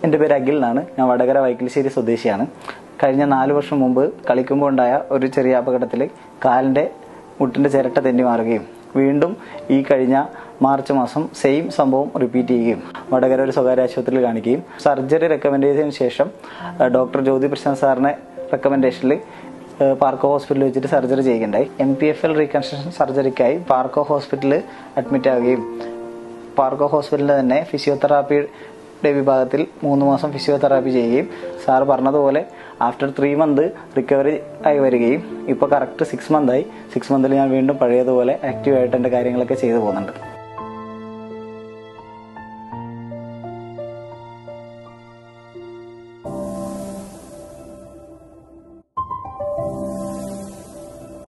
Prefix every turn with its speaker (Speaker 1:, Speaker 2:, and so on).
Speaker 1: എൻ്റെ പേര് അഖിൽ എന്നാണ് ഞാൻ വടകര വൈക്കിലിശ്ശേരി സ്വദേശിയാണ് കഴിഞ്ഞ നാല് വർഷം മുമ്പ് കളിക്കുമ്പോൾ ഉണ്ടായ ഒരു ചെറിയ അപകടത്തിൽ കാലിൻ്റെ മുട്ടിൻ്റെ ചിരട്ട തെന്നി മാറുകയും വീണ്ടും ഈ കഴിഞ്ഞ മാർച്ച് മാസം സെയിം സംഭവം റിപ്പീറ്റ് ചെയ്യുകയും വടകര ഒരു സ്വകാര്യ ആശുപത്രിയിൽ കാണിക്കുകയും സർജറി റെക്കമെൻഡ് ചെയ്തതിനു ശേഷം ഏഹ്, ഡോക്ടർ ജ്യോതി പ്രശാന്ത് സാറിനെ റെക്കമെൻഡേഷനിൽ ഏഹ്, പാർക്കോ ഹോസ്പിറ്റലിൽ വെച്ചിട്ട് സർജറി ചെയ്യുകയുണ്ടായി M P F L reconstruction സർജറിക്കായി പാർക്കോ ഹോസ്പിറ്റലിൽ അഡ്മിറ്റ് ആവുകയും പാർക്കോ ഹോസ്പിറ്റലിൽ തന്നെ ഫിസിയോതെറാപ്പിയുടെ വിഭാഗത്തിൽ മൂന്ന് മാസം ഫിസിയോതെറാപ്പി ചെയ്യുകയും സാർ പറഞ്ഞതുപോലെ ആഫ്റ്റർ ത്രീ മന്ത് റിക്കവറി ആയി വരികയും ഇപ്പോൾ കറക്റ്റ് സിക്സ് മന്തായി സിക്സ് മന്തിൽ ഞാൻ വീണ്ടും പഴയതുപോലെ ആക്റ്റീവായിട്ട് എൻ്റെ കാര്യങ്ങളൊക്കെ ചെയ്തു പോകുന്നുണ്ട്